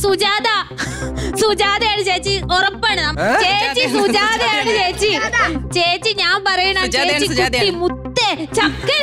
സുജാത സുജാതയാണ് ചേച്ചി ഉറപ്പാണ് നം- ഏ? ചേച്ചി സുജാതയാണ് ചേച്ചി ചേച്ചി ഞാൻ പറയണ സുജാതയാണ്, ചേച്ചി കുട്ടി സുജാതയാണ്. മുത്തേ ചക്കര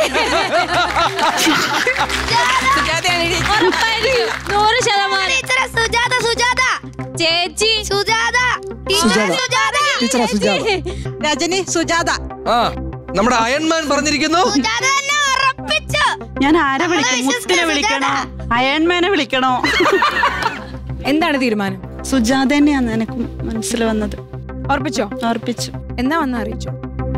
സുജാതയാണ് ഈ- ഉറപ്പായിരിക്കും നൂറ് ശതമാനം ടീച്ചറെ സുജാത സുജാത ചേച്ചി സുജാത ടീച്ചറെ സുജാത ടീച്ചറാ സുജാത രജനി സുജാത ആ നമ്മുടെ അയൺമാൻ പറഞ്ഞിരിക്കുന്നു സുജാത തന്നെ ഉറപ്പിച്ചു ഞാൻ ആരെ നമ്മളെ വിളിക്കണം മുത്തിനെ വിശ്വസിക്കുന്ന വിളിക്കണോ അയൺമാനെ വിളിക്കണോ എന്താണ് തീരുമാനം സുജാത തന്നെയാണ് എനിക്ക് മനസ്സിൽ വന്നത് ഉറപ്പിച്ചോ ഓർപ്പിച്ചു എന്നാ വന്ന് അറിയിച്ചോ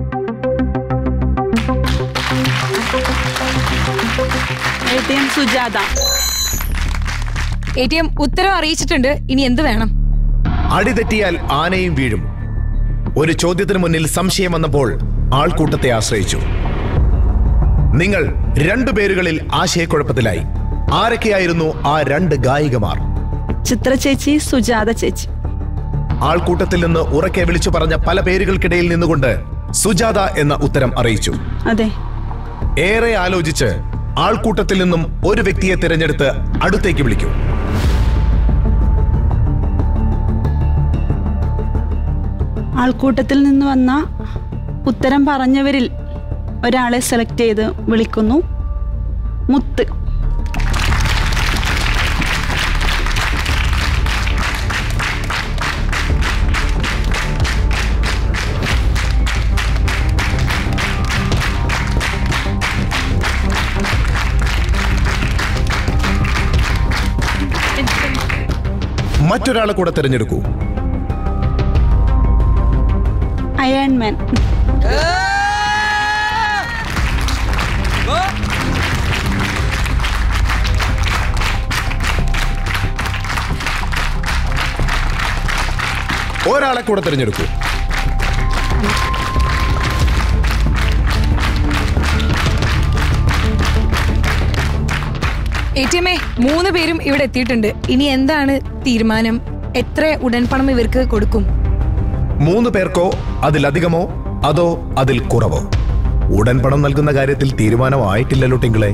A T M Sujatha A T M ഉത്തരവ് അറിയിച്ചിട്ടുണ്ട് ഇനി എന്ത് വേണം അടിതെറ്റിയാൽ ആനയും വീഴും ഒരു ചോദ്യത്തിന് മുന്നിൽ സംശയം വന്നപ്പോൾ ആൾക്കൂട്ടത്തെ ആശ്രയിച്ചു നിങ്ങൾ രണ്ടു പേരുകളിൽ ആശയക്കുഴപ്പത്തിലായി ആരൊക്കെയായിരുന്നു ആ രണ്ട് ഗായികമാർ ചിത്ര ചേച്ചി സുജാത ചേച്ചി ആൾക്കൂട്ടത്തിൽ നിന്ന് ഉറക്കെ വിളിച്ചു പറഞ്ഞ പല പേരുകൾക്കിടയിൽ നിന്നുകൊണ്ട് സുജാത എന്ന ഉത്തരം അറിയിച്ചു അതെ ഏറെ ആലോചിച്ച് ആൾക്കൂട്ടത്തിൽ നിന്നും ഒരു വ്യക്തിയെ തിരഞ്ഞെടുത്ത് അടുത്തേക്ക് വിളിക്കൂ ആൾക്കൂട്ടത്തിൽ നിന്ന് വന്ന ഉത്തരം പറഞ്ഞവരിൽ ഒരാളെ സെലക്ട് ചെയ്ത് വിളിക്കുന്നു മുത്ത് മറ്റൊരാളെ കൂടെ തിരഞ്ഞെടുക്കൂ അയൺമാൻ ഒരാളെ കൂടെ തിരഞ്ഞെടുക്കൂ എ ടി എമ്മേ മൂന്ന് പേരും ഇവിടെ എത്തിയിട്ടുണ്ട് ഇനി എന്താണ് തീരുമാനം എത്ര ഉടൻ പണം ഇവർക്ക് കൊടുക്കും മൂന്ന് പേർക്കോ അതിലധികമോ അതോ അതിൽ കുറവോ ഉടൻ പണം നൽകുന്ന കാര്യത്തിൽ തീരുമാനമായിട്ടില്ലല്ലോ ടിങ്കിളെ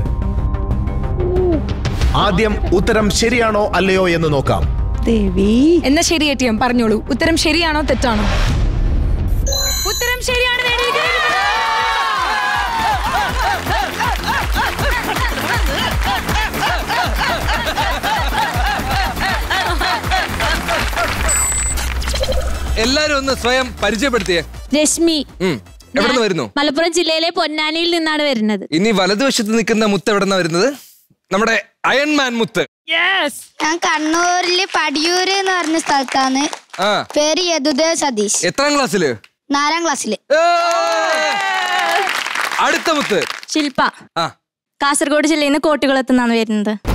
ആദ്യം ഉത്തരം ശരിയാണോ അല്ലയോ എന്ന് നോക്കാം ദേവി എന്നാ ശരി എ ടി എം പറഞ്ഞോളൂ ഉത്തരം ശരിയാണോ തെറ്റാണോ ഉത്തരം ശരിയാണ് നേടിയിരിക്കുന്നത്. എല്ലാരും ഒന്ന് സ്വയം പരിചയപ്പെടുത്തിയേ രശ്മി ഉം. എവിടുന്ന് വരുന്നു മലപ്പുറം ജില്ലയിലെ പൊന്നാനിയിൽ നിന്നാണ് വരുന്നത് ഇനി വലതുവശത്ത് നിൽക്കുന്ന മുത്ത് എവിടെന്നാ വരുന്നത് നമ്മുടെ അയൺമാൻ മുത്ത് ഞാൻ കണ്ണൂരില് പടിയൂര് എന്ന് പറഞ്ഞ സ്ഥലത്താണ് ആ പേര് യദുദേവ് സതീഷ് എത്രാം ക്ലാസ്സില് നാലാം ക്ലാസ്സില് ഏ! അടുത്ത മുത്ത് ശില്പ ആ കാസർഗോഡ് ജില്ലയിൽ നിന്ന് കോട്ടുകുളത്ത് നിന്നാണ് വരുന്നത്